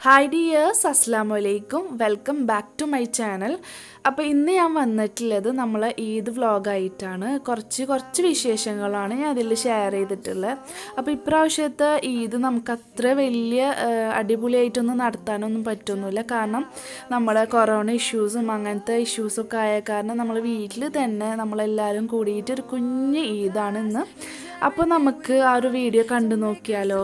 Hi dears അസ്സാം വലൈക്കും welcome back to my channel അപ്പോൾ ഇന്ന് ഞാൻ വന്നിട്ടുള്ളത് നമ്മൾ ഈദ് വ്ളോഗായിട്ടാണ് കുറച്ച് കുറച്ച് വിശേഷങ്ങളാണ് ഞാൻ അതിൽ ഷെയർ ചെയ്തിട്ടുള്ളത് അപ്പോൾ ഇപ്രാവശ്യത്തെ ഈദ് നമുക്ക് അത്ര വലിയ ആ, അടിപൊളിയായിട്ടൊന്നും നടത്താനൊന്നും പറ്റൊന്നുമില്ല കാരണം നമ്മളെ കൊറോണ ഇഷ്യൂസും അങ്ങനത്തെ ഇഷ്യൂസൊക്കെ ആയ കാരണം നമ്മൾ വീട്ടിൽ തന്നെ നമ്മളെല്ലാവരും കൂടിയിട്ട് ഒരു കുഞ്ഞ് ഈദാണ് ഇന്ന് അപ്പോൾ നമുക്ക് ആ ഒരു വീഡിയോ കണ്ടു നോക്കിയാലോ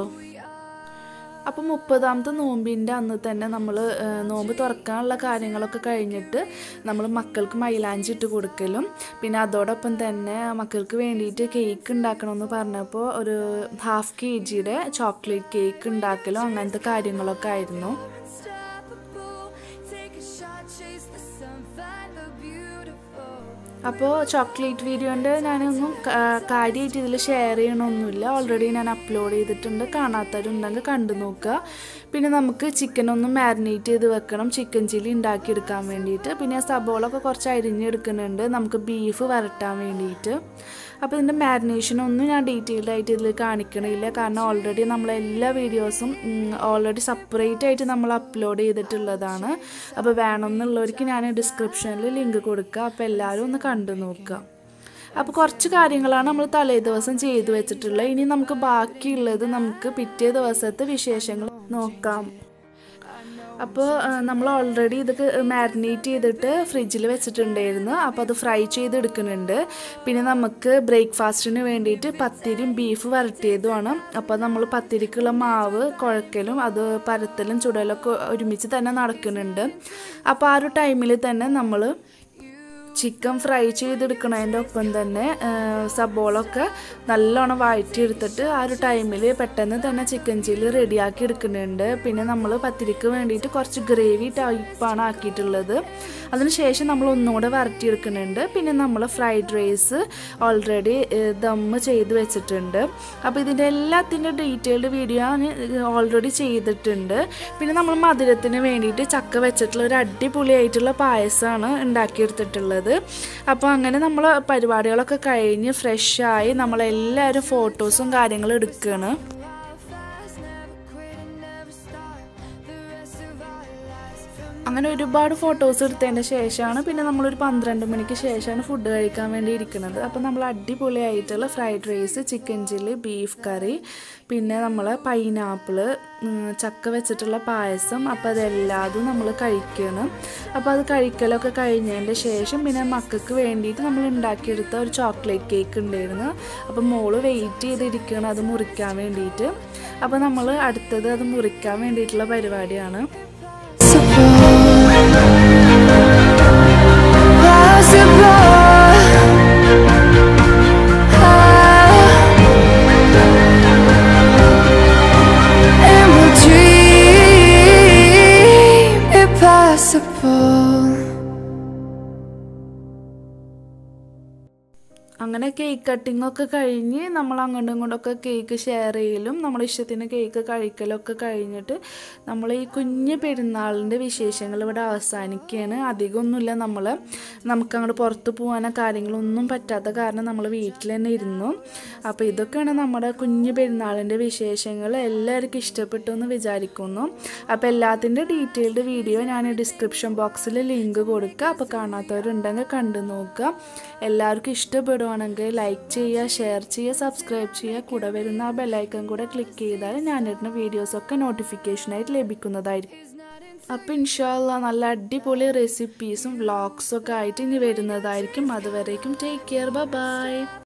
അപ്പോൾ മുപ്പതാമത്തെ നോമ്പിൻ്റെ അന്ന് തന്നെ നമ്മൾ നോമ്പ് തുറക്കാനുള്ള കാര്യങ്ങളൊക്കെ കഴിഞ്ഞിട്ട് നമ്മൾ മക്കൾക്ക് മൈലാഞ്ചി ഇട്ട് കൊടുക്കലും പിന്നെ അതോടൊപ്പം തന്നെ മക്കൾക്ക് വേണ്ടിയിട്ട് കേക്ക് ഉണ്ടാക്കണമെന്ന് പറഞ്ഞപ്പോൾ ഒരു ഹാഫ് കെ ജിയുടെ ചോക്ലേറ്റ് കേക്ക് ഉണ്ടാക്കലും അങ്ങനത്തെ കാര്യങ്ങളൊക്കെ ആയിരുന്നു Unstoppable. Take a shot, chase the sun, find the beautiful. അപ്പോൾ ചോക്ലേറ്റ് വീഡിയോൻ്റെ ഞാനൊന്നും കാര്യമായിട്ട് ഇതിൽ ഷെയർ ചെയ്യണമൊന്നുമില്ല ഓൾറെഡി ഞാൻ അപ്ലോഡ് ചെയ്തിട്ടുണ്ട് കാണാത്തവരുണ്ടെങ്കിൽ കണ്ടു നോക്കുക പിന്നെ നമുക്ക് ചിക്കൻ ഒന്ന് മാരിനേറ്റ് ചെയ്ത് വെക്കണം ചിക്കൻ ചില്ലി ഉണ്ടാക്കിയെടുക്കാൻ വേണ്ടിയിട്ട് പിന്നെ സബോളൊക്കെ കുറച്ച് അരിഞ്ഞെടുക്കുന്നുണ്ട് നമുക്ക് ബീഫ് വരട്ടാൻ വേണ്ടിയിട്ട് അപ്പോൾ ഇതിൻ്റെ മാരിനേഷനൊന്നും ഞാൻ ഡീറ്റെയിൽഡ് ആയിട്ട് ഇതിൽ കാണിക്കണില്ല കാരണം ഓൾറെഡി നമ്മൾ എല്ലാ വീഡിയോസും ഓൾറെഡി സെപ്പറേറ്റ് ആയിട്ട് നമ്മൾ അപ്ലോഡ് ചെയ്തിട്ടുള്ളതാണ് അപ്പോൾ വേണമെന്നുള്ളവർക്ക് ഞാൻ ഡിസ്ക്രിപ്ഷനിൽ ലിങ്ക് കൊടുക്കുക അപ്പോൾ എല്ലാവരും ഒന്ന് കണ്ടു നോക്കുക അപ്പോൾ കുറച്ച് കാര്യങ്ങളാണ് നമ്മൾ തലേ ദിവസം ചെയ്തു വെച്ചിട്ടുള്ളത് ഇനി നമുക്ക് ബാക്കിയുള്ളത് നമുക്ക് പിറ്റേ ദിവസത്തെ വിശേഷങ്ങൾ നോക്കാം അപ്പോൾ നമ്മൾ ഓൾറെഡി ഇതൊക്കെ മാരിനേറ്റ് ചെയ്തിട്ട് ഫ്രിഡ്ജിൽ വെച്ചിട്ടുണ്ടായിരുന്നു അപ്പോൾ അത് ഫ്രൈ ചെയ്തെടുക്കുന്നുണ്ട് പിന്നെ നമുക്ക് ബ്രേക്ക്ഫാസ്റ്റിന് വേണ്ടിയിട്ട് പത്തിരിയും ബീഫ് വരട്ടിയതുമാണ് അപ്പോൾ നമ്മൾ പത്തിരിക്കുള്ള മാവ് കുഴക്കലും അത് പരത്തലും ചുടലൊക്കെ ഒരുമിച്ച് തന്നെ നടക്കുന്നുണ്ട് അപ്പോൾ ആ ഒരു ടൈമിൽ തന്നെ നമ്മൾ ചിക്കൻ ഫ്രൈ ചെയ്തെടുക്കണതിൻ്റെ ഒപ്പം തന്നെ ആ, സബോളൊക്കെ നല്ലോണം വഴറ്റിയെടുത്തിട്ട് ആ ഒരു ടൈമിൽ പെട്ടെന്ന് തന്നെ ചിക്കൻ ചില്ലി റെഡിയാക്കി എടുക്കുന്നുണ്ട് പിന്നെ നമ്മൾ പത്തിരിക്ക് വേണ്ടിയിട്ട് കുറച്ച് ഗ്രേവി ടൈപ്പാണ് ആക്കിയിട്ടുള്ളത് അതിനുശേഷം നമ്മൾ ഒന്നുകൂടെ വരട്ടിയെടുക്കുന്നുണ്ട് പിന്നെ നമ്മൾ ഫ്രൈഡ് റൈസ് ഓൾറെഡി ദമ്മ് ചെയ്ത് വെച്ചിട്ടുണ്ട് അപ്പോൾ ഇതിൻ്റെ എല്ലാത്തിൻ്റെ ഡീറ്റെയിൽഡ് വീഡിയോ ഞാൻ ഓൾറെഡി ചെയ്തിട്ടുണ്ട് പിന്നെ നമ്മൾ മധുരത്തിന് വേണ്ടിയിട്ട് ചക്ക വെച്ചിട്ടുള്ള ഒരു അടിപൊളിയായിട്ടുള്ള പായസമാണ് ഉണ്ടാക്കിയെടുത്തിട്ടുള്ളത് അപ്പോൾ അങ്ങനെ നമ്മൾ പരിപാടികളൊക്കെ കഴിഞ്ഞ് ഫ്രഷായി നമ്മളെല്ലാവരും ഫോട്ടോസും കാര്യങ്ങളും എടുക്കുകയാണ് Fast, never quit and never stop. The rest of our lives from അങ്ങനെ ഒരുപാട് ഫോട്ടോസ് എടുത്തതിന് ശേഷമാണ് പിന്നെ നമ്മളൊരു പന്ത്രണ്ട് മണിക്ക് ശേഷമാണ് ഫുഡ് കഴിക്കാൻ വേണ്ടി ഇരിക്കുന്നത് അപ്പോൾ നമ്മൾ അടിപൊളിയായിട്ടുള്ള fried rice chicken chilli beef curry പിന്നെ നമ്മൾ പൈനാപ്പിള് ചക്ക വെച്ചിട്ടുള്ള പായസം അപ്പോൾ അതെല്ലാതും നമ്മൾ കഴിക്കണം അപ്പോൾ അത് കഴിക്കലൊക്കെ കഴിഞ്ഞതിൻ്റെ ശേഷം പിന്നെ മക്കൾക്ക് വേണ്ടിയിട്ട് നമ്മൾ ഉണ്ടാക്കിയെടുത്ത ഒരു ചോക്ലേറ്റ് കേക്ക് ഉണ്ടായിരുന്നു അപ്പോൾ മോള് വെയിറ്റ് ചെയ്തിരിക്കണം അത് മുറിക്കാൻ വേണ്ടിയിട്ട് അപ്പോൾ നമ്മൾ അടുത്തത് അത് മുറിക്കാൻ വേണ്ടിയിട്ടുള്ള പരിപാടിയാണ് Impossible. അങ്ങനെ കേക്ക് കട്ടിംഗ് ഒക്കെ കഴിഞ്ഞ് നമ്മൾ അങ്ങോട്ടും ഇങ്ങോട്ടൊക്കെ കേക്ക് ഷെയർ ചെയ്യലും നമ്മുടെ ഇഷ്ടത്തിന് കേക്ക് കഴിക്കലൊക്കെ കഴിഞ്ഞിട്ട് നമ്മൾ ഈ കുഞ്ഞ് പെരുന്നാളിൻ്റെ വിശേഷങ്ങൾ ഇവിടെ അവസാനിക്കുകയാണ് അധികമൊന്നുമില്ല നമ്മൾ നമുക്ക് അങ്ങോട്ട് പുറത്ത് പോകാനോ കാര്യങ്ങളൊന്നും പറ്റാത്ത കാരണം നമ്മൾ വീട്ടിൽ തന്നെ ഇരുന്നു അപ്പോൾ ഇതൊക്കെയാണ് നമ്മുടെ കുഞ്ഞ് പെരുന്നാളിൻ്റെ വിശേഷങ്ങൾ എല്ലാവർക്കും ഇഷ്ടപ്പെട്ടു എന്ന് വിചാരിക്കുന്നു അപ്പോൾ എല്ലാത്തിൻ്റെ ഡീറ്റെയിൽഡ് വീഡിയോ ഞാൻ ഡിസ്ക്രിപ്ഷൻ ബോക്സിൽ ലിങ്ക് കൊടുക്കുക അപ്പോൾ കാണാത്തവരുണ്ടെങ്കിൽ കണ്ടു നോക്കുക എല്ലാവർക്കും ഇഷ്ടപ്പെടുവാണെങ്കിൽ ലൈക്ക് ചെയ്യുക ഷെയർ ചെയ്യുക സബ്സ്ക്രൈബ് ചെയ്യുക കൂടെ വരുന്ന ആ ബെല്ലൈക്കൺ കൂടെ ക്ലിക്ക് ചെയ്താൽ ഞാനിടുന്ന വീഡിയോസൊക്കെ നോട്ടിഫിക്കേഷനായിട്ട് ലഭിക്കുന്നതായിരിക്കും അപ്പോൾ ഇൻഷാല്ല നല്ല അടിപൊളി റെസിപ്പീസും വ്ളോഗ്സും ഒക്കെ ആയിട്ട് ഇനി വരുന്നതായിരിക്കും അതുവരേക്കും ടേക്ക് കെയർ ബൈ